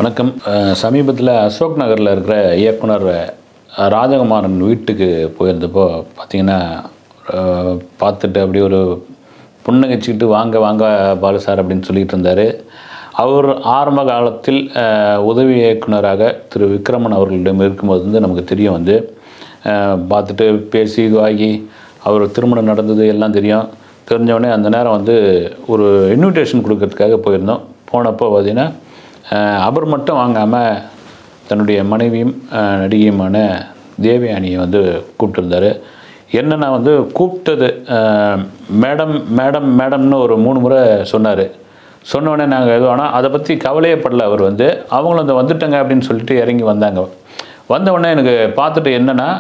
வணக்கம் சமீபத்தில் அசோக் நகரில் இருக்கிற இயக்குனர் அஹ், ராஜகுமாரன் வீட்டுக்கு போயிருந்தப்போ பார்த்தீங்கன்னா அஹ், பார்த்துட்டு அப்படியே ஒரு புன்னகைச்சிக்கிட்டு வாங்க வாங்க பாலு சார் அப்படின்னு சொல்லிட்டு இருந்தார் அவர் ஆரம்ப காலத்தில் அஹ், உதவி இயக்குனராக திரு விக்ரமன் அவர்களிடம் இருக்கும்போது வந்து நமக்கு தெரிய வந்து அஹ், பார்த்துட்டு பேசி இதுவாகி அவர் திருமணம் நடந்தது எல்லாம் தெரியும் தெரிஞ்சவொடனே அந்த நேரம் வந்து ஒரு இன்விடேஷன் கொடுக்கறதுக்காக போயிருந்தோம் போனப்போ பார்த்தீங்கன்னா அஹ், அவர் மட்டும் வாங்காமல் தன்னுடைய மனைவியும் அஹ், நடிகையுமான தேவயானியை வந்து கூப்பிட்டுருந்தாரு என்னன்னா வந்து கூப்பிட்டது அஹ், மேடம் மேடம் மேடம்னு ஒரு மூணு முறை சொன்னார் சொன்னோடனே நாங்கள் எதுவும் ஆனால் அதை பற்றி கவலையே படல அவர் வந்து அவங்களும் அந்த வந்துட்டங்க அப்படின்னு சொல்லிட்டு இறங்கி வந்தாங்க வந்த உடனே எனக்கு பார்த்துட்டு என்னென்னா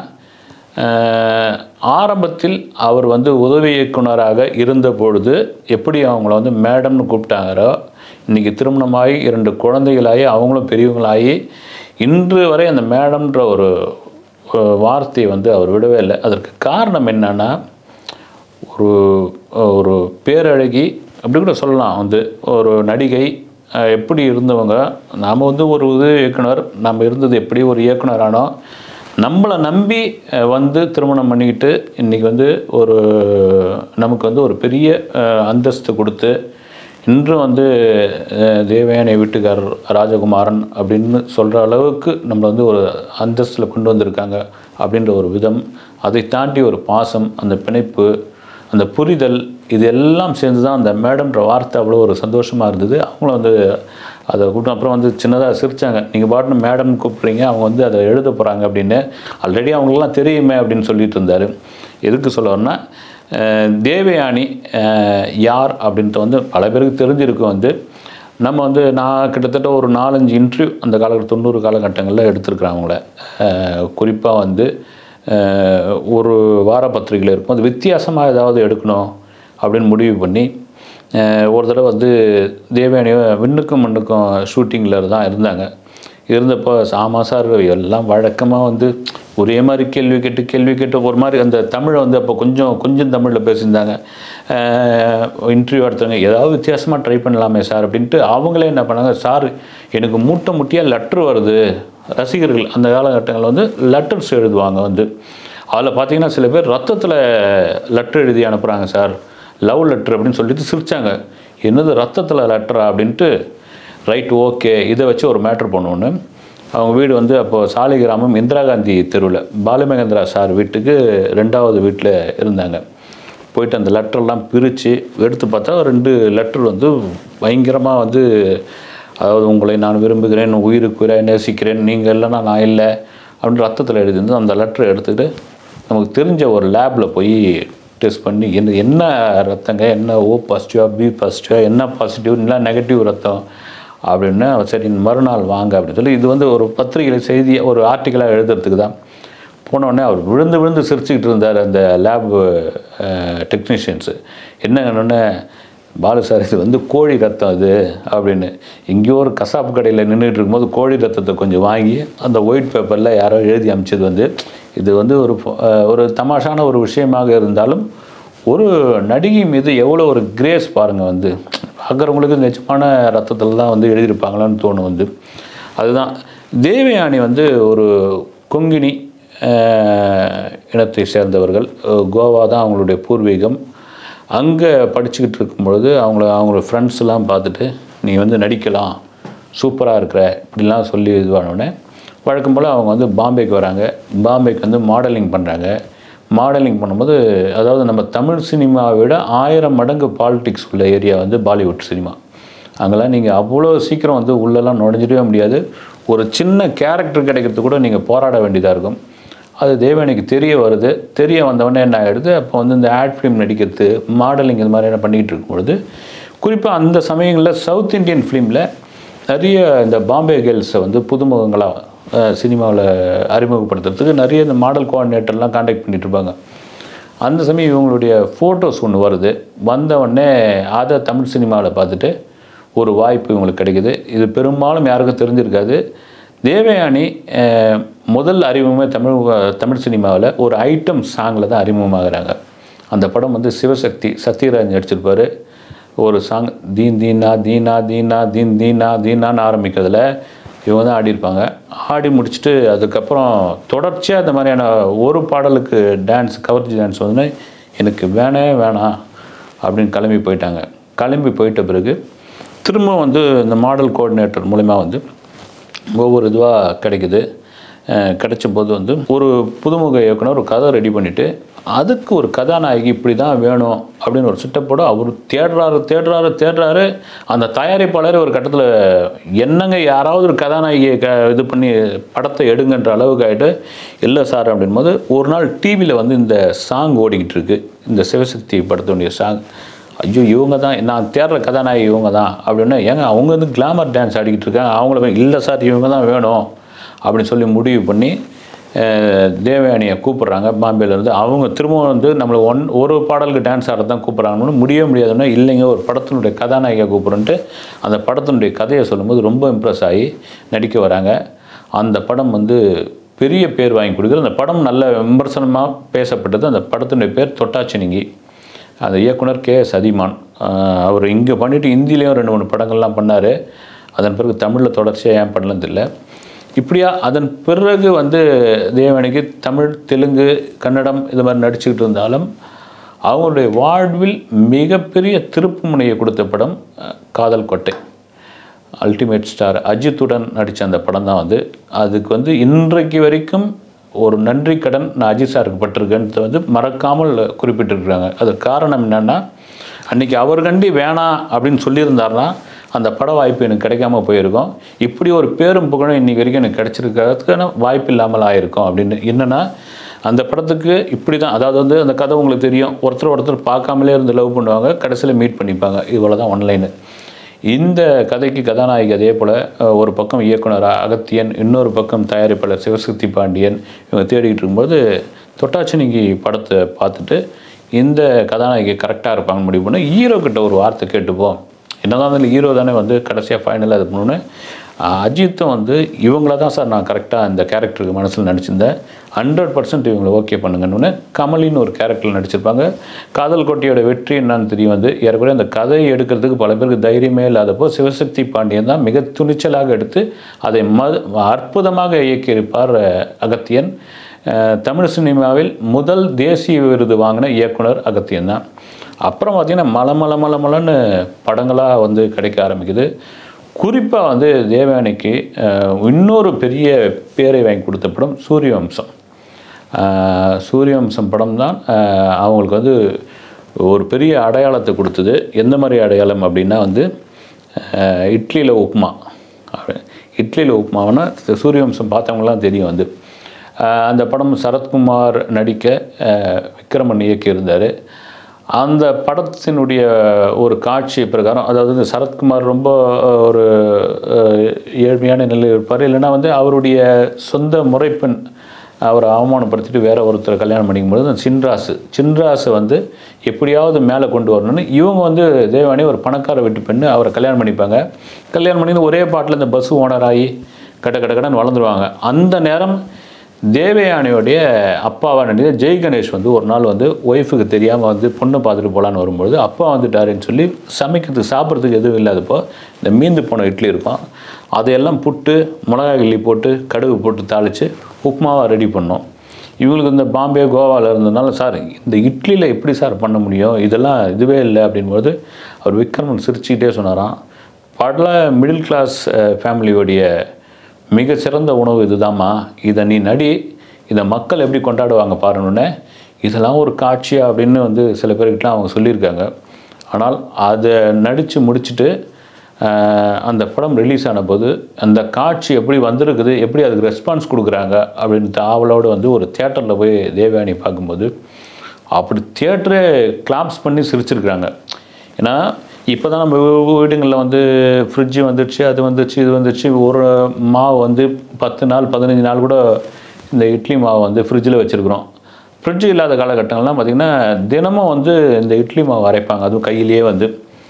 அஹ், ஆரம்பத்தில் அவர் வந்து உதவி இயக்குனராக இருந்த பொழுது எப்படி அவங்கள வந்து மேடம்னு கூப்பிட்டாங்களோ இன்றைக்கி திருமணமாகி இரண்டு குழந்தைகளாகி அவங்களும் பெரியவங்களாகி இன்று வரை அந்த மேடம்ன்ற ஒரு ஒரு வார்த்தையை வந்து அவர் விடவே இல்லை அதற்கு காரணம் என்னன்னா ஒரு ஒரு பேரழகி அப்படி கூட சொல்லலாம் வந்து ஒரு நடிகை அஹ், எப்படி இருந்தவங்க நாம் வந்து ஒரு உதவி இயக்குனர் நம்ம இருந்தது எப்படி ஒரு இயக்குனர் ஆனோம் நம்மளை நம்பி அஹ், வந்து திருமணம் பண்ணிக்கிட்டு இன்றைக்கி வந்து ஒரு நமக்கு வந்து ஒரு பெரிய அஹ், அந்தஸ்து கொடுத்து இன்றும் வந்து அஹ், தேவயானை வீட்டுக்காரர் ராஜகுமாரன் அப்படின்னு சொல்கிற அளவுக்கு நம்மளை வந்து ஒரு அந்தஸ்தில் கொண்டு வந்திருக்காங்க அப்படின்ற ஒரு விதம் அதை தாண்டி ஒரு பாசம் அந்த பிணைப்பு அந்த புரிதல் இது எல்லாம் சேர்ந்து தான் அந்த மேடம்ன்ற வார்த்தை அவ்வளோ ஒரு சந்தோஷமாக இருந்தது அவங்களும் வந்து அதை கூட்டம் அப்புறம் வந்து சின்னதாக சிரித்தாங்க நீங்கள் பாட்டுன்னு மேடம் கூப்பிட்றீங்க அவங்க வந்து அதை எழுத போகிறாங்க அப்படின்னு ஆல்ரெடி அவங்களுக்குலாம் தெரியுமே அப்படின்னு சொல்லிட்டு இருந்தார் எதுக்கு சொல்ல வரேன்னா அஹ், தேவயானி அஹ், யார் அப்படின்ட்டு வந்து பல பேருக்கு தெரிஞ்சிருக்கும் வந்து நம்ம வந்து நான் கிட்டத்தட்ட ஒரு நாலஞ்சு இன்டர்வியூ அந்த காலகட்ட தொண்ணூறு காலகட்டங்களில் எடுத்திருக்கிறேன் அவங்கள குறிப்பாக வந்து அஹ், ஒரு வார பத்திரிகையில் இருக்கும் அது வித்தியாசமாக ஏதாவது எடுக்கணும் அப்படின்னு முடிவு பண்ணி அஹ், ஒரு தடவை வந்து தேவயானி விண்ணுக்கும் மண்ணுக்கும் ஷூட்டிங்கில் தான் இருந்தாங்க இருந்தப்போ சாமா சார் எல்லாம் வழக்கமாக வந்து ஒரே மாதிரி கேள்வி கேட்டு கேள்வி கேட்டு ஒரு மாதிரி அந்த தமிழை வந்து அப்போ கொஞ்சம் கொஞ்சம் தமிழில் பேசியிருந்தாங்க இன்டர்வியூ எடுத்தவங்க ஏதாவது வித்தியாசமாக ட்ரை பண்ணலாமே சார் அப்படின்ட்டு அவங்களே என்ன பண்ணாங்க சார் எனக்கு மூட்டை முட்டியாக லெட்ரு வருது ரசிகர்கள் அந்த காலகட்டங்களில் வந்து லெட்டர்ஸ் எழுதுவாங்க வந்து அதில் பார்த்தீங்கன்னா சில பேர் ரத்தத்தில் லெட்டர் எழுதி அனுப்புகிறாங்க சார் லவ் லெட்டர் அப்படின்னு சொல்லிட்டு சிரிச்சாங்க என்னது ரத்தத்தில் லெட்டரா அப்படின்ட்டு ரைட் ஓகே இதை வச்சு ஒரு மேட்ரு பண்ணுவோன்னு அவங்க வீடு வந்து அப்போது சாலிகிராமம் இந்திரா காந்தி தெருவில் பாலுமகேந்திரா சார் வீட்டுக்கு ரெண்டாவது வீட்டில் இருந்தாங்க போயிட்டு அந்த லெட்டர்லாம் பிரித்து எடுத்து பார்த்தா ரெண்டு லெட்டர் வந்து பயங்கரமாக வந்து அதாவது உங்களை நான் விரும்புகிறேன் உயிருக்கு நேசிக்கிறேன் நீங்கள் இல்லைன்னா நான் இல்லை அப்படின்னு ரத்தத்தில் எழுதிருந்து அந்த லெட்டரை எடுத்துக்கிட்டு நமக்கு தெரிஞ்ச ஒரு லேபில் போய் டெஸ்ட் பண்ணி என்ன என்ன ரத்தங்க என்ன ஓ பாசிட்டிவாக பி பாசிட்டிவாக என்ன பாசிட்டிவ் இல்லை நெகட்டிவ் ரத்தம் அப்படின்னு சரி மறுநாள் வாங்க அப்படின்னு சொல்லி இது வந்து ஒரு பத்திரிகையில் செய்தி ஒரு ஆர்டிக்கலாக எழுதுறதுக்கு தான் போன உடனே அவர் விழுந்து விழுந்து சிரிச்சுக்கிட்டு இருந்தார் அந்த லேப் டெக்னீஷியன்ஸு என்னங்கன்னொன்னே பாலு சார் இது வந்து கோழி ரத்தம் அது அப்படின்னு எங்கேயோ ஒரு கசாப்பு கடையில் நின்றுட்டு இருக்கும்போது கோழி ரத்தத்தை கொஞ்சம் வாங்கி அந்த ஒயிட் பேப்பரில் யாரோ எழுதி அமைச்சது வந்து இது வந்து ஒரு அஹ், ஒரு தமாஷான ஒரு விஷயமாக இருந்தாலும் ஒரு நடிகை மீது எவ்வளோ ஒரு கிரேஸ் பாருங்கள் வந்து பார்க்குறவங்களுக்கு நிஜமான ரத்தத்தில் தான் வந்து எழுதியிருப்பாங்களான்னு தோணும் வந்து அதுதான் தேவயானி வந்து ஒரு கொங்கினி அஹ், இனத்தை சேர்ந்தவர்கள் அஹ், கோவா தான் அவங்களுடைய பூர்வீகம் அங்கே படிச்சுக்கிட்டு இருக்கும் பொழுது அவங்கள அவங்களோட ஃப்ரெண்ட்ஸ்லாம் பார்த்துட்டு நீ வந்து நடிக்கலாம் சூப்பராக இருக்கிற இப்படிலாம் சொல்லி இதுவானோடனே வழக்கம் போல் அவங்க வந்து பாம்பேக்கு வராங்க பாம்பேக்கு வந்து மாடலிங் பண்ணுறாங்க மாடலிங் பண்ணும்போது அதாவது நம்ம தமிழ் சினிமாவை விட ஆயிரம் மடங்கு பாலிடிக்ஸ் உள்ள ஏரியா வந்து பாலிவுட் சினிமா அங்கெல்லாம் நீங்கள் அவ்வளோ சீக்கிரம் வந்து உள்ளெல்லாம் நுழைஞ்சிடவே முடியாது ஒரு சின்ன கேரக்டர் கிடைக்கிறது கூட நீங்கள் போராட வேண்டியதாக இருக்கும் அது தேவனுக்கு தெரிய வருது தெரிய வந்தவொடனே என்ன ஆகிடுது அப்போ வந்து இந்த ஆட் ஃபிலிம் நடிக்கிறது மாடலிங் இது மாதிரி என்ன பண்ணிக்கிட்டு இருக்கும்பொழுது குறிப்பாக அந்த சமயங்களில் சவுத் இந்தியன் ஃபிலிமில் நிறைய இந்த பாம்பே கேர்ள்ஸை வந்து புதுமுகங்களாக சினிமாவில் அறிமுகப்படுத்துறதுக்கு நிறைய இந்த மாடல் கோஆர்டினேட்டர்லாம் காண்டாக்ட் பண்ணிட்டு இருப்பாங்க அந்த சமயம் இவங்களுடைய ஃபோட்டோஸ் ஒன்று வருது வந்த உடனே அதை தமிழ் சினிமாவில் பார்த்துட்டு ஒரு வாய்ப்பு இவங்களுக்கு கிடைக்குது இது பெரும்பாலும் யாருக்கும் தெரிஞ்சிருக்காது தேவயானி அஹ், முதல் அறிமுகமே தமிழ் தமிழ் சினிமாவில் ஒரு ஐட்டம் சாங்கில் தான் அறிமுகமாகறாங்க அந்த படம் வந்து சிவசக்தி சத்யராஜ் நடிச்சிருப்பார் ஒரு சாங் தீன் தீனா தீனா தீனா தீன் தீனா தீனான்னு ஆரம்பிக்கிறதுல இவங்க தான் ஆடியிருப்பாங்க ஆடி முடிச்சுட்டு அதுக்கப்புறம் தொடர்ச்சியாக இந்த மாதிரியான ஒரு பாடலுக்கு டான்ஸ் கவர்ச்சி டான்ஸ் வந்து எனக்கு வேணே வேணாம் அப்படின்னு கிளம்பி போயிட்டாங்க கிளம்பி போயிட்ட பிறகு திரும்ப வந்து இந்த மாடல் கோஆர்டினேட்டர் மூலிமா வந்து ஒவ்வொரு இதுவாக கிடைக்குது அஹ் கிடைச்ச போது வந்து ஒரு புதுமுக இயக்குனர் ஒரு கதை ரெடி பண்ணிவிட்டு அதுக்கு ஒரு கதாநாயகி இப்படி தான் வேணும் அப்படின்னு ஒரு சிட்டப்போட அவர் தேடுறாரு தேடுறாரு தேடுறாரு அந்த தயாரிப்பாளர் ஒரு கட்டத்தில் என்னங்க யாராவது ஒரு கதாநாயகியை க இது பண்ணி படத்தை எடுங்கன்ற அளவுக்கு ஆகிட்டு இல்லை சார் அப்படின்போது ஒரு நாள் டிவியில் வந்து இந்த சாங் ஓடிக்கிட்டு இருக்கு இந்த சிவசக்தி படத்துடைய சாங் ஐயோ இவங்க தான் நான் தேடுற கதாநாயகி இவங்க தான் அப்படின்னா ஏங்க அவங்க வந்து கிளாமர் டான்ஸ் ஆடிக்கிட்டு இருக்காங்க அவங்கள போய், இல்லை சார் இவங்க தான் வேணும் அப்படின்னு சொல்லி முடிவு பண்ணி அஹ், தேவயானியை கூப்பிட்றாங்க பாம்பேலேருந்து அவங்க திரும்பவும் வந்து நம்மளை ஒன் ஒரு பாடலுக்கு டான்ஸ் ஆட தான் கூப்பிட்றாங்கன்னு முடியவே முடியாதுன்னா இல்லைங்க ஒரு படத்தினுடைய கதாநாயகியை கூப்பிட்றன்ட்டு அந்த படத்தினுடைய கதையை சொல்லும்போது ரொம்ப இம்ப்ரெஸ் ஆகி நடிக்க வராங்க அந்த படம் வந்து பெரிய பேர் வாங்கி கொடுக்குது அந்த படம் நல்ல விமர்சனமாக பேசப்பட்டது அந்த படத்தினுடைய பேர் தொட்டாச்சினிங்கி அந்த இயக்குனர் கே எஸ் அதிமான் ஆஹ் அவர் இங்கே பண்ணிவிட்டு ஹிந்திலேயும் ரெண்டு மூணு படங்கள்லாம் பண்ணார் அதன் பிறகு தமிழில் தொடர்ச்சியாக ஏன் பண்ணலன்னு தெரியல இப்படியா அதன் பிறகு வந்து தேவனுக்கு தமிழ் தெலுங்கு கன்னடம் இது மாதிரி நடிச்சுக்கிட்டு இருந்தாலும் அவங்களுடைய வாழ்வில் மிகப்பெரிய திருப்பு முனையை கொடுத்த படம் அஹ், காதல் கோட்டை அல்டிமேட் ஸ்டார் அஜித்துடன் நடித்த அந்த படம் தான் வந்து அதுக்கு வந்து இன்றைக்கு வரைக்கும் ஒரு நன்றி கடன் நான் அஜித் சாருக்கு பட்டிருக்கேன்னு வந்து மறக்காமல் குறிப்பிட்டிருக்கிறாங்க அது காரணம் என்னென்னா அன்றைக்கி அவர் கண்டி வேணாம் அப்படின்னு சொல்லியிருந்தாருன்னா அந்த பட வாய்ப்பு எனக்கு கிடைக்காம போயிருக்கும் இப்படி ஒரு பேரும் புகழும் இன்றைக்கி வரைக்கும் எனக்கு கிடைச்சிருக்கிறதுக்கான வாய்ப்பு இல்லாமல் ஆயிருக்கும் அப்படின்னு என்னென்னா அந்த படத்துக்கு இப்படி தான் அதாவது வந்து அந்த கதை உங்களுக்கு தெரியும் ஒருத்தர் ஒருத்தர் பார்க்காமலே இருந்து லவ் பண்ணுவாங்க கடைசியில் மீட் பண்ணிப்பாங்க இவ்வளோ தான் ஒன்லைனு இந்த கதைக்கு கதாநாயகி அதே போல் அஹ், ஒரு பக்கம் இயக்குனர் அகத்தியன் இன்னொரு பக்கம் தயாரிப்பாளர் சிவசக்தி பாண்டியன் இவங்க தேடிக்கிட்டு இருக்கும்போது தொட்டாச்சினிங்கி படத்தை பார்த்துட்டு இந்த கதாநாயகி கரெக்டாக இருப்பாங்கன்னு முடிவு பண்ணி ஹீரோ கிட்ட ஒரு வார்த்தை கேட்டுப்போம் என்னதான் இருந்தாலும் ஹீரோ தானே வந்து கடைசியாக ஃபைனலாக இது பண்ணணுன்னு அஜித்தும் வந்து இவங்கள தான் சார் நான் கரெக்டாக இந்த கேரக்டருக்கு மனசில் நடிச்சிருந்தேன் ஹண்ட்ரட் பர்சன்ட் இவங்களை ஓகே பண்ணுங்கன்னு கமலின்னு ஒரு கேரக்டர் நடிச்சிருப்பாங்க காதல் கோட்டையோட வெற்றி என்னன்னு தெரியும் வந்து ஏறக்குறைய அந்த கதையை எடுக்கிறதுக்கு பல பேருக்கு தைரியமே இல்லாதப்போ சிவசக்தி பாண்டியன் தான் மிக துணிச்சலாக எடுத்து அதை ம அற்புதமாக இயக்கியிருப்பார் அஹ், அகத்தியன் அஹ், தமிழ் சினிமாவில் முதல் தேசிய விருது வாங்கின இயக்குனர் அகத்தியன் தான் அப்புறம் பார்த்திங்கன்னா மல மல மல மலன்னு படங்களாக வந்து கிடைக்க ஆரம்பிக்குது குறிப்பாக வந்து தேவயானிக்கு அஹ், இன்னொரு பெரிய பேரை வாங்கி கொடுத்த படம் சூரியவம்சம் அஹ், சூரியவம்சம் படம் தான் அஹ், அவங்களுக்கு வந்து ஒரு பெரிய அடையாளத்தை கொடுத்தது எந்த மாதிரி அடையாளம் அப்படின்னா வந்து அஹ், இட்லியில் உப்புமா அப்படி- இட்லியில் உப்புமாவுன்னா சூரியவம்சம் பார்த்தவங்களாம் தெரியும் வந்து அஹ், அந்த படம் சரத்குமார் நடிக்க அஹ், விக்ரமன் இயக்கியிருந்தார் அந்த படத்தினுடைய ஒரு காட்சி பிரகாரம் அதாவது இந்த சரத்குமார் ரொம்ப அஹ், ஒரு அஹ், ஏழ்மையான நிலையில் இருப்பார் இல்லைன்னா வந்து அவருடைய சொந்த முறைப்பெண் அவரை அவமானப்படுத்திட்டு வேற ஒருத்தரை கல்யாணம் பண்ணிக்கும்போது அந்த சின்ராசு சின்ராசை வந்து எப்படியாவது மேலே கொண்டு வரணும்னு இவங்க வந்து தேவானி ஒரு பணக்கார வீட்டு பெண்ணு அவரை கல்யாணம் பண்ணிப்பாங்க கல்யாணம் பண்ணி ஒரே பாட்டில் இந்த பஸ் ஓனர் ஆகி கட கட கடன்னு வளர்ந்துருவாங்க அந்த நேரம் தேவயானியோடைய அப்பாவா நடிகர் ஜெய் கணேஷ் வந்து ஒரு நாள் வந்து ஒய்ஃபுக்கு தெரியாமல் வந்து பொண்ணு பார்த்துட்டு போகலான்னு வரும்பொழுது அப்பா வந்துட்டாருன்னு சொல்லி சமைக்கிறதுக்கு சாப்பிட்றதுக்கு எதுவும் இல்லாதப்போ இந்த மீந்து போன இட்லி இருக்கும் அதையெல்லாம் புட்டு மிளகாய் கிள்ளி போட்டு கடுகு போட்டு தாளித்து உப்புமாவை ரெடி பண்ணோம் இவங்களுக்கு இந்த பாம்பே கோவாவில் இருந்ததுனால சார் இந்த இட்லியில் எப்படி சார் பண்ண முடியும் இதெல்லாம் இதுவே இல்லை அப்படின்போது அவர் விக்ரமன் சிரிச்சுக்கிட்டே சொன்னாராம் பல மிடில் கிளாஸ் ஃபேமிலியோடைய மிக சிறந்த உணவு இதுதாம்மா இதை நீ நடி இதை மக்கள் எப்படி கொண்டாடுவாங்க பாருன்னு இதெல்லாம் ஒரு காட்சியா அப்படின்னு வந்து சில பேர்கிட்டலாம் அவங்க சொல்லியிருக்காங்க ஆனால் அதை நடித்து முடிச்சுட்டு ஆஹ், அந்த படம் ரிலீஸ் ஆன போது அந்த காட்சி எப்படி வந்திருக்குது எப்படி அதுக்கு ரெஸ்பான்ஸ் கொடுக்குறாங்க அப்படின்னு ஆவலோடு வந்து ஒரு தேட்டரில் போய் தேவயானி பார்க்கும்போது அப்படி தியேட்டரே கிளாப்ஸ் பண்ணி சிரிச்சிருக்கிறாங்க ஏன்னா இப்போ தான் நம்ம வீடுங்களில் வந்து ஃப்ரிட்ஜு வந்துடுச்சு அது வந்துடுச்சு இது வந்துடுச்சு ஒரு மாவு வந்து பத்து நாள் பதினஞ்சு நாள் கூட இந்த இட்லி மாவு வந்து ஃப்ரிட்ஜில் வச்சுருக்குறோம் ஃப்ரிட்ஜ் இல்லாத காலகட்டங்கள்லாம் பார்த்திங்கன்னா தினமும் வந்து இந்த இட்லி மாவு அரைப்பாங்க அதுவும் கையிலேயே வந்து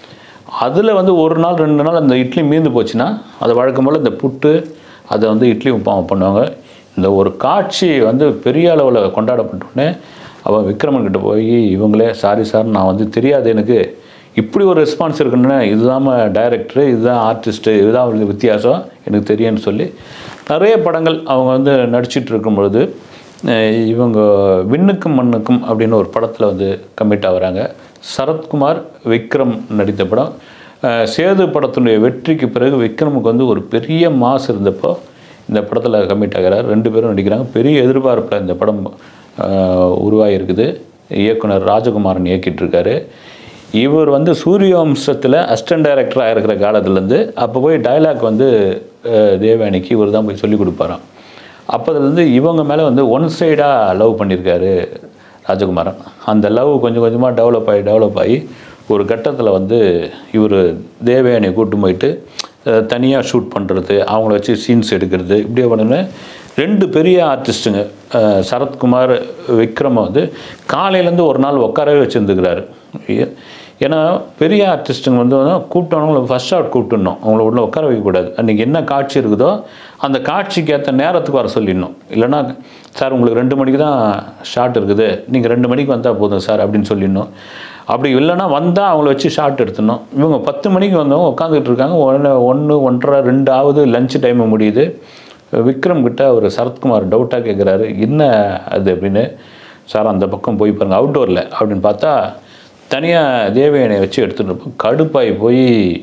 அதில் வந்து ஒரு நாள் ரெண்டு நாள் அந்த இட்லி மீந்து போச்சுன்னா அதை வழக்கம் போல் இந்த புட்டு அதை வந்து இட்லி உப்பாவை பண்ணுவாங்க இந்த ஒரு காட்சி வந்து பெரிய அளவில் கொண்டாடப்பட்டோடனே அவன் விக்ரமன் கிட்ட போய் இவங்களே சாரி சார் நான் வந்து தெரியாது எனக்கு இப்படி ஒரு ரெஸ்பான்ஸ் இருக்குன்னா இதுதான் டைரக்டரு இதுதான் ஆர்டிஸ்ட்டு இதுதான் அவருக்கு வித்தியாசம் எனக்கு தெரியும்னு சொல்லி நிறைய படங்கள் அவங்க வந்து நடிச்சிட்டு இருக்கும் பொழுது அஹ் இவங்க விண்ணுக்கும் மண்ணுக்கும் அப்படின்னு ஒரு படத்தில் வந்து கமிட் ஆகுறாங்க சரத்குமார் விக்ரம் நடித்த படம் அஹ் சேது படத்தினுடைய வெற்றிக்கு பிறகு விக்ரமுக்கு வந்து ஒரு பெரிய மாஸ் இருந்தப்போ இந்த படத்தில் கமிட் ஆகிறார் ரெண்டு பேரும் நடிக்கிறாங்க பெரிய எதிர்பார்ப்பில் இந்த படம் அஹ், உருவாகியிருக்குது இயக்குனர் ராஜகுமாரன் இயக்கிட்டு இருக்காரு இவர் வந்து சூரிய வம்சத்தில் அசிஸ்டன்ட் டைரக்டராக இருக்கிற காலத்துலேருந்து அப்போ போய் டயலாக் வந்து அஹ், தேவயானிக்கு இவர் தான் போய் சொல்லிக் கொடுப்பாராம் அப்போதுலேருந்து இவங்க மேலே வந்து ஒன் சைடாக லவ் பண்ணியிருக்காரு ராஜகுமாரன் அந்த லவ் கொஞ்சம் கொஞ்சமாக டெவலப் ஆகி டெவலப் ஆகி ஒரு கட்டத்தில் வந்து இவர் தேவயானியை கூட்டு போயிட்டு தனியாக ஷூட் பண்ணுறது அவங்கள வச்சு சீன்ஸ் எடுக்கிறது இப்படியே பண்ணுன்னு ரெண்டு பெரிய ஆர்டிஸ்ட்டுங்க அஹ் சரத்குமார் விக்ரமை வந்து காலையிலேருந்து ஒரு நாள் உட்காரவே வச்சுருந்துக்கிறாரு ஏன்னா பெரிய ஆர்டிஸ்ட்டுங்க வந்து கூப்பிட்டவங்களை ஃபஸ்ட் ஷாட் கூப்பிட்டுணும் அவங்கள உள்ள உட்கார வைக்கக்கூடாது அன்றைக்கி என்ன காட்சி இருக்குதோ அந்த காட்சிக்கு ஏற்ற நேரத்துக்கு வர சொல்லிடணும் இல்லைன்னா சார் உங்களுக்கு ரெண்டு மணிக்கு தான் ஷாட் இருக்குது நீங்கள் ரெண்டு மணிக்கு வந்தால் போதும் சார் அப்படின்னு சொல்லிடணும் அப்படி இல்லைன்னா வந்தால் அவங்கள வச்சு ஷாட் எடுத்துடணும் இவங்க பத்து மணிக்கு வந்தவங்க உட்காந்துக்கிட்டு இருக்காங்க ஒன்று ஒன்று ஒன்றரை ரெண்டு ஆகுது லஞ்ச் டைம் முடியுது விக்ரம் கிட்ட அவர் சரத்குமார் டவுட்டாக கேட்குறாரு என்ன அது அப்படின்னு சார் அந்த பக்கம் போய் பாருங்க அவுட்டோரில் அப்படின்னு பார்த்தா தனியாக தேவயானை வச்சு எடுத்துகிட்டு இருப்போம் கடுப்பாகி போய்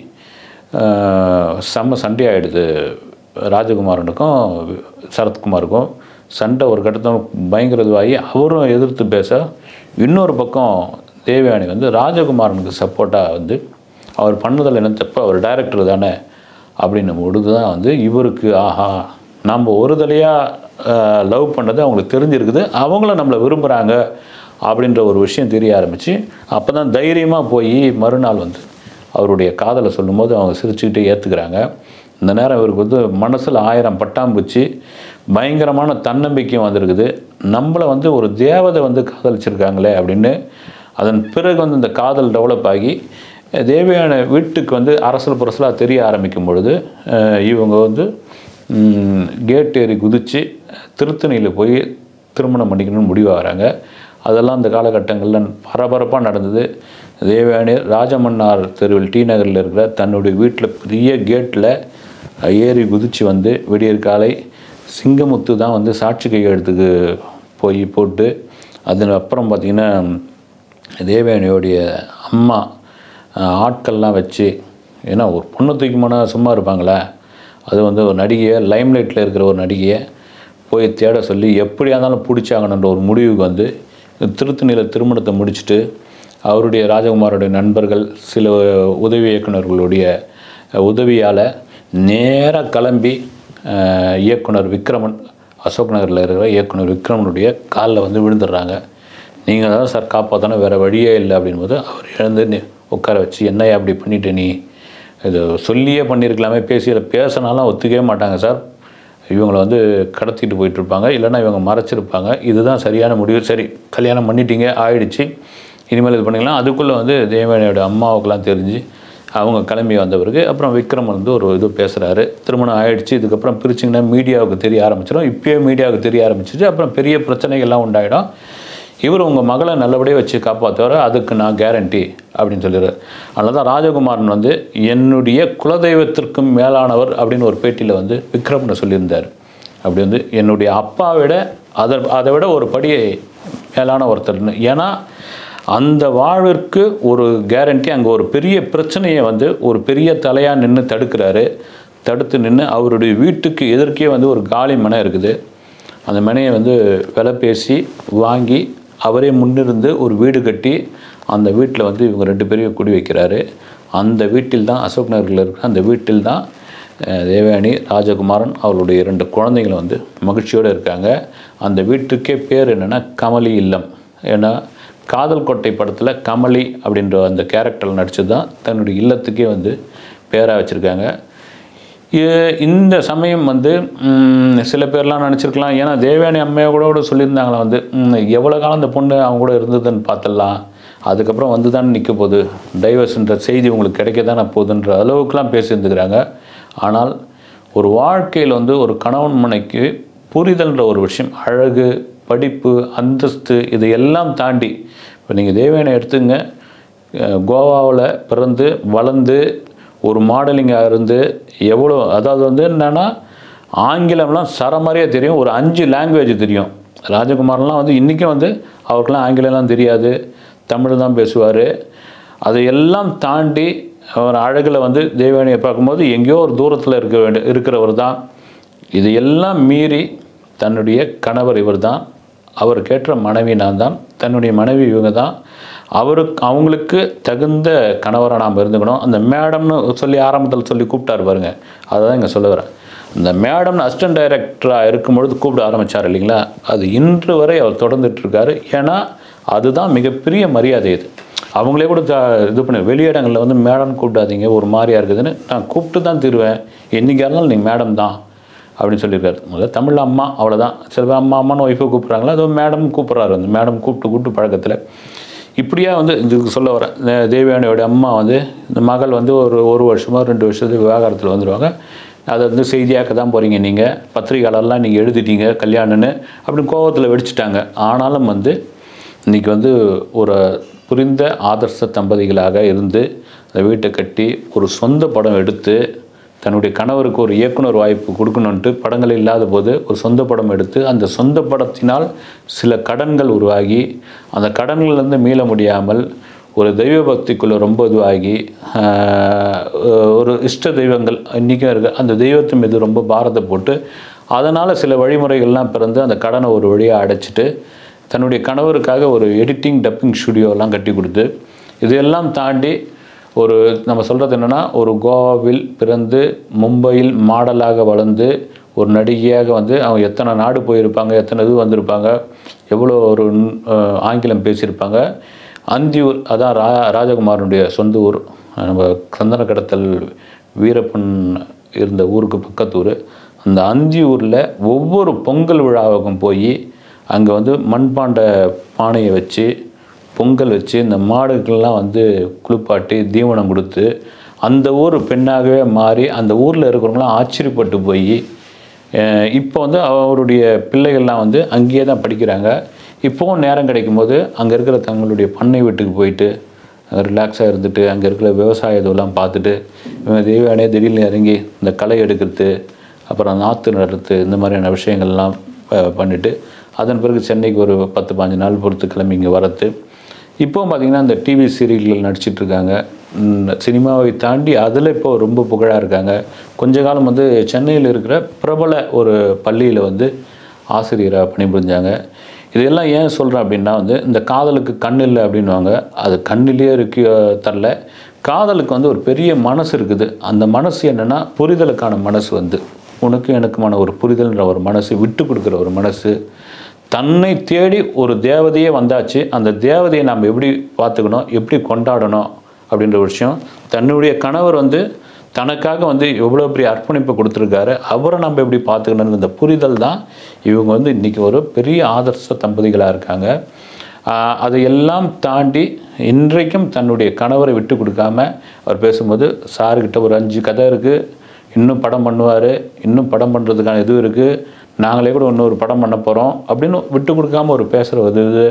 ஆஹ், செம்ம சண்டை ஆகிடுது ராஜகுமாரனுக்கும் சரத்குமாருக்கும் சண்டை ஒரு கட்டத்தில் பயங்கர இதுவாகி அவரும் எதிர்த்து பேச இன்னொரு பக்கம் தேவயானி வந்து ராஜகுமாரனுக்கு சப்போர்ட்டாக வந்து அவர் பண்ணதில் என்ன தப்பு அவர் டைரக்டர் தானே அப்படின்னு பொழுது தான் வந்து இவருக்கு ஆஹா நம்ம ஒரு தலையாக லவ் பண்ணது அவங்களுக்கு தெரிஞ்சிருக்குது அவங்களும் நம்மளை விரும்புகிறாங்க அப்படின்ற ஒரு விஷயம் தெரிய ஆரம்பித்து அப்போ தான் தைரியமாக போய் மறுநாள் வந்து அவருடைய காதலை சொல்லும்போது அவங்க சிரிச்சுக்கிட்டே ஏற்றுக்கிறாங்க இந்த நேரம் இவருக்கு வந்து மனசில் ஆயிரம் பட்டாம்பூச்சி பயங்கரமான தன்னம்பிக்கையும் வந்திருக்குது நம்மளை வந்து ஒரு தேவதை வந்து காதலிச்சிருக்காங்களே அப்படின்னு அதன் பிறகு வந்து இந்த காதல் டெவலப் ஆகி தேவையான வீட்டுக்கு வந்து அரசல் புரசலாக தெரிய ஆரம்பிக்கும் பொழுது அஹ், இவங்க வந்து கேட் ஏறி குதித்து திருத்தணியில் போய் திருமணம் பண்ணிக்கணும்னு முடிவாகிறாங்க அதெல்லாம் அந்த காலகட்டங்களில் பரபரப்பாக நடந்தது தேவயானி ராஜமன்னார் தெருவில் டி நகரில் இருக்கிற தன்னுடைய வீட்டில் பெரிய கேட்டில் ஏறி குதித்து வந்து விடியற் காலை சிங்கமுத்து தான் வந்து சாட்சி கையெழுத்துக்கு போய் போட்டு அதில் அப்புறம் பார்த்திங்கன்னா தேவயானியோடைய அம்மா அஹ், ஆட்கள்லாம் வச்சு ஏன்னா ஒரு பொண்ணு தூக்கி போனால் சும்மா இருப்பாங்களே அது வந்து ஒரு நடிகையை லைம்லைட்டில் இருக்கிற ஒரு நடிகையை போய் தேட சொல்லி எப்படியா இருந்தாலும் பிடிச்சாங்கன்ற ஒரு முடிவுக்கு வந்து திருத்தணியில் திருமணத்தை முடிச்சுட்டு அவருடைய ராஜகுமாரோடைய நண்பர்கள் சில உதவி இயக்குனர்களுடைய உதவியால் நேராக கிளம்பி அஹ், இயக்குனர் விக்ரமன் அசோக் நகரில் இருக்கிற இயக்குனர் விக்ரமனுடைய காலில் வந்து விழுந்துடுறாங்க நீங்கள் தான் சார் காப்பாற்றணும் வேறு வழியே இல்லை அப்படின்போது அவர் எழுந்து நி- உட்கார வச்சு என்னையா அப்படி பண்ணிட்ட நீ இது சொல்லியே பண்ணியிருக்கலாமே பேசி பேசினாலும் ஒத்துக்கவே மாட்டாங்க சார் இவங்களை வந்து கடத்திட்டு போயிட்டுருப்பாங்க இல்லைன்னா இவங்க மறைச்சிருப்பாங்க இதுதான் சரியான முடிவு சரி கல்யாணம் பண்ணிட்டீங்க ஆயிடுச்சு இனிமேல் இது பண்ணிக்கலாம் அதுக்குள்ளே வந்து தேவயானியோட அம்மாவுக்கெல்லாம் தெரிஞ்சு அவங்க கிளம்பி வந்த பிறகு அப்புறம் விக்ரம் வந்து ஒரு இது பேசுகிறாரு திருமணம் ஆயிடுச்சு இதுக்கப்புறம் பிரிச்சிங்கன்னா மீடியாவுக்கு தெரிய ஆரம்பிச்சிடும் இப்பயே மீடியாவுக்கு தெரிய ஆரம்பிச்சிச்சு அப்புறம் பெரிய பிரச்சனைகள்லாம் உண்டாயிடும் இவர் உங்கள் மகளை நல்லபடியாக வச்சு காப்பாற்றுவார் அதுக்கு நான் கேரண்டி அப்படின்னு சொல்லிடுறாரு அதனால தான் ராஜகுமாரன் வந்து என்னுடைய குலதெய்வத்திற்கும் மேலானவர் அப்படின்னு ஒரு பேட்டியில் வந்து விக்ரம்னு சொல்லியிருந்தார் அப்படி வந்து என்னுடைய அப்பாவை விட அதை அதை விட ஒரு படி மேலான ஒருத்தர்னு ஏன்னா அந்த வாழ்விற்கு ஒரு கேரண்டி அங்கே ஒரு பெரிய பிரச்சனையை வந்து ஒரு பெரிய தலையாக நின்று தடுக்கிறாரு தடுத்து நின்று அவருடைய வீட்டுக்கு எதிர்க்கே வந்து ஒரு காலி மனை இருக்குது அந்த மனையை வந்து விலை பேசி வாங்கி அவரே முன்னிருந்து ஒரு வீடு கட்டி அந்த வீட்டில் வந்து இவங்க ரெண்டு பேரையும் குடி வைக்கிறாரு அந்த வீட்டில் தான் அசோக் நகரில் இருக்கிற அந்த வீட்டில் தான் அஹ், தேவயானி ராஜகுமாரன் அவருடைய இரண்டு குழந்தைங்களும் வந்து மகிழ்ச்சியோடு இருக்காங்க அந்த வீட்டுக்கே பேர் என்னென்னா கமலி இல்லம் ஏன்னா காதல் கோட்டை படத்தில் கமலி அப்படின்ற அந்த கேரக்டரில் நடிச்சது தான் தன்னுடைய இல்லத்துக்கே வந்து பேராக வச்சுருக்காங்க இ- இந்த சமயம் வந்து ம், சில பேர்லாம் நினச்சிருக்கலாம் ஏன்னா தேவயானி அம்மையை கூட கூட சொல்லியிருந்தாங்களா வந்து ம், எவ்வளோ காலம் அந்த பொண்ணு அவங்க கூட இருந்ததுன்னு பார்த்துடலாம் அதுக்கப்புறம் வந்து தான் நிற்க போகுது டைவர்ஸ்ன்ற செய்தி உங்களுக்கு கிடைக்க தானே போகுதுன்ற அளவுக்குலாம் பேசியிருந்துக்கிறாங்க ஆனால் ஒரு வாழ்க்கையில் வந்து ஒரு கணவன் மனைக்கு புரிதல்ன்ற ஒரு விஷயம் அழகு படிப்பு அந்தஸ்து இது எல்லாம் தாண்டி இப்போ நீங்கள் தேவயானை எடுத்துங்க கோவாவில் பிறந்து வளர்ந்து ஒரு மாடலிங்காக இருந்து எவ்வளோ அதாவது வந்து என்னென்னா ஆங்கிலம்லாம் சரமாரியாக தெரியும் ஒரு அஞ்சு லாங்குவேஜ் தெரியும் ராஜகுமார்லாம் வந்து இன்றைக்கும் வந்து அவருக்கெல்லாம் ஆங்கிலம்லாம் தெரியாது தமிழ் தான் பேசுவார் அதையெல்லாம் தாண்டி அவர் அழகில் வந்து தேவயானியை பார்க்கும்போது எங்கேயோ ஒரு தூரத்தில் இருக்க வேண்டிய இருக்கிறவர் தான் இது எல்லாம் மீறி தன்னுடைய கணவர் இவர் தான் அவருக்கேற்ற மனைவி நான் தான் தன்னுடைய மனைவி இவங்க தான் அவருக்கு அவங்களுக்கு தகுந்த கணவராக நாம் இருந்துக்கணும் அந்த மேடம்னு சொல்லி ஆரம்பத்தில் சொல்லி கூப்பிட்டாரு பாருங்க அதை தான் இங்கே சொல்ல வரேன் இந்த மேடம் அசிஸ்டன்ட் டைரக்டராக இருக்கும்பொழுது கூப்பிட ஆரம்பித்தார் இல்லைங்களா அது இன்று வரை அவர் தொடர்ந்துட்டு இருக்காரு ஏன்னா அதுதான் மிகப்பெரிய மரியாதை இது அவங்களே கூட த- இது பண்ணி வெளியிடங்களில் வந்து மேடம் கூப்பிடாதீங்க ஒரு மாதிரியா இருக்குதுன்னு நான் கூப்பிட்டு தான் தருவேன் என்றைக்கா இருந்தாலும் நீங்கள் மேடம் தான் அப்படின்னு சொல்லியிருக்காரு முதல்ல தமிழ் அம்மா அவ்வளோதான் சில பேர் அம்மா அம்மான்னு ஒய்ஃபை கூப்பிட்றாங்களா அதோ மேடம் கூப்பிட்றாரு அந்த மேடம் கூப்பிட்டு கூப்பிட்டு பழக்கத்தில் இப்படியா வந்து இதுக்கு சொல்ல வரேன் இந்த தேவயானியோட அம்மா வந்து இந்த மகள் வந்து ஒரு ஒரு வருஷமோ ரெண்டு வருஷத்துக்கு விவாகரத்தில் வந்துடுவாங்க அதை வந்து செய்தியாக்க தான் போகிறீங்க நீங்கள் பத்திரிகையாளர்லாம் நீங்கள் எழுதிட்டீங்க கல்யாணம்னு அப்படின்னு கோவத்தில் வெடிச்சிட்டாங்க ஆனாலும் வந்து இன்றைக்கி வந்து ஒரு புரிந்த ஆதர்ச தம்பதிகளாக இருந்து அந்த வீட்டை கட்டி ஒரு சொந்த படம் எடுத்து தன்னுடைய கணவருக்கு ஒரு இயக்குனர் வாய்ப்பு கொடுக்கணுன்ட்டு படங்கள் இல்லாத போது ஒரு சொந்த படம் எடுத்து அந்த சொந்த படத்தினால் சில கடன்கள் உருவாகி அந்த கடன்கள்லேருந்து மீள முடியாமல் ஒரு தெய்வ பக்திக்குள்ளே ரொம்ப இதுவாகி ஆஹ், ஒரு இஷ்ட தெய்வங்கள் இன்றைக்கும் இருக்குது அந்த தெய்வத்து மீது ரொம்ப பாரத்தை போட்டு அதனால் சில வழிமுறைகள்லாம் பிறந்து அந்த கடனை ஒரு வழியாக அடைச்சிட்டு தன்னுடைய கணவருக்காக ஒரு எடிட்டிங் டப்பிங் ஸ்டுடியோலாம் கட்டி கொடுத்து இதையெல்லாம் தாண்டி ஒரு நம்ம சொல்கிறது என்னென்னா ஒரு கோவாவில் பிறந்து மும்பையில் மாடலாக வளர்ந்து ஒரு நடிகையாக வந்து அவங்க எத்தனை நாடு போயிருப்பாங்க எத்தனை இது வந்திருப்பாங்க எவ்வளோ ஒரு அஹ், ஆங்கிலம் பேசியிருப்பாங்க அந்தியூர் அதான் ரா ராஜகுமாரனுடைய சொந்த ஊர் நம்ம சந்தன கடத்தல் வீரப்பன் இருந்த ஊருக்கு பக்கத்து ஊர் அந்த அந்தியூரில் ஒவ்வொரு பொங்கல் விழாவுக்கும் போய் அங்கே வந்து மண்பாண்ட பானையை வச்சு பொங்கல் வச்சு இந்த மாடுக்கெல்லாம் வந்து குளிப்பாட்டி தீவனம் கொடுத்து அந்த ஊர் பெண்ணாகவே மாறி அந்த ஊரில் இருக்கிறவங்களாம் ஆச்சரியப்பட்டு போய் அஹ் இப்போ வந்து அவருடைய பிள்ளைகள்லாம் வந்து அங்கேயே தான் படிக்கிறாங்க இப்போவும் நேரம் கிடைக்கும்போது அங்கே இருக்கிற தங்களுடைய பண்ணை வீட்டுக்கு போயிட்டு ரிலாக்ஸாக இருந்துட்டு அங்கே இருக்கிற விவசாய இதெல்லாம் பார்த்துட்டு இவங்க தெய்வானே திடீர்னு இறங்கி இந்த களை எடுக்கிறது அப்புறம் நாற்று நடுறது இந்த மாதிரியான விஷயங்கள்லாம் ப- பண்ணிட்டு அதன் பிறகு சென்னைக்கு ஒரு பத்து பாஞ்சு நாள் பொறுத்து கிளம்பி இங்கே வரது இப்போவும் பார்த்தீங்கன்னா இந்த டிவி சீரியல்கள் நடிச்சிட்டு இருக்காங்க ம், சினிமாவை தாண்டி அதில் இப்போ ரொம்ப புகழாக இருக்காங்க கொஞ்ச காலம் வந்து சென்னையில் இருக்கிற பிரபல ஒரு பள்ளியில் வந்து ஆசிரியராக பணிபுரிஞ்சாங்க இதெல்லாம் ஏன் சொல்கிறேன் அப்படின்னா வந்து இந்த காதலுக்கு கண் இல்லை அப்படின்வாங்க அது கண்ணிலேயே இருக்கு தரல காதலுக்கு வந்து ஒரு பெரிய மனசு இருக்குது அந்த மனசு என்னென்னா புரிதலுக்கான மனசு வந்து உனக்கு எனக்குமான ஒரு புரிதல்ன்ற ஒரு மனசு விட்டு கொடுக்குற ஒரு மனசு தன்னை தேடி ஒரு தேவதையே வந்தாச்சு அந்த தேவதையை நாம் எப்படி பார்த்துக்கணும் எப்படி கொண்டாடணும் அப்படின்ற ஒரு விஷயம் தன்னுடைய கணவர் வந்து தனக்காக வந்து எவ்வளோ பெரிய அர்ப்பணிப்பு கொடுத்துருக்காரு அவரை நம்ம எப்படி பார்த்துக்கணும்னு இந்த புரிதல் தான் இவங்க வந்து இன்றைக்கி ஒரு பெரிய ஆதர்ச தம்பதிகளாக இருக்காங்க ஆஹ் அதையெல்லாம் தாண்டி இன்றைக்கும் தன்னுடைய கணவரை விட்டு கொடுக்காம அவர் பேசும்போது சாருக்கிட்ட ஒரு அஞ்சு கதை இருக்குது இன்னும் படம் பண்ணுவார் இன்னும் படம் பண்ணுறதுக்கான இது இருக்குது நாங்களே கூட இன்னொரு படம் பண்ண போகிறோம் அப்படின்னு விட்டு கொடுக்காம ஒரு பேசுகிற ஒரு இது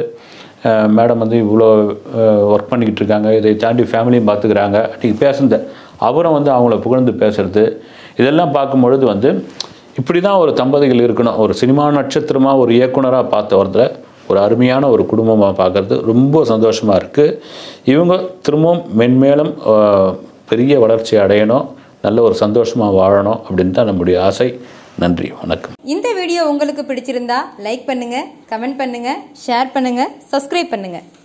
மேடம் வந்து இவ்வளோ ஒர்க் பண்ணிக்கிட்டு இருக்காங்க இதை தாண்டி ஃபேமிலியும் பார்த்துக்கிறாங்க அன்றைக்கி பேசுனத அவரும் வந்து அவங்கள புகழ்ந்து பேசுறது இதெல்லாம் பார்க்கும்பொழுது வந்து இப்படி தான் ஒரு தம்பதிகள் இருக்கணும் ஒரு சினிமா நட்சத்திரமாக ஒரு இயக்குனராக பார்த்த ஒருத்தர் ஒரு அருமையான ஒரு குடும்பமாக பார்க்குறது ரொம்ப சந்தோஷமாக இருக்குது இவங்க திரும்பவும் மென்மேலும் ஆஹ், பெரிய வளர்ச்சி அடையணும் நல்ல ஒரு சந்தோஷமாக வாழணும் அப்படின்னு தான் நம்முடைய ஆசை நன்றி வணக்கம் இந்த வீடியோ உங்களுக்கு பிடிச்சிருந்தா லைக் பண்ணுங்க கமெண்ட் பண்ணுங்க ஷேர் பண்ணுங்க சப்ஸ்கிரைப் பண்ணுங்க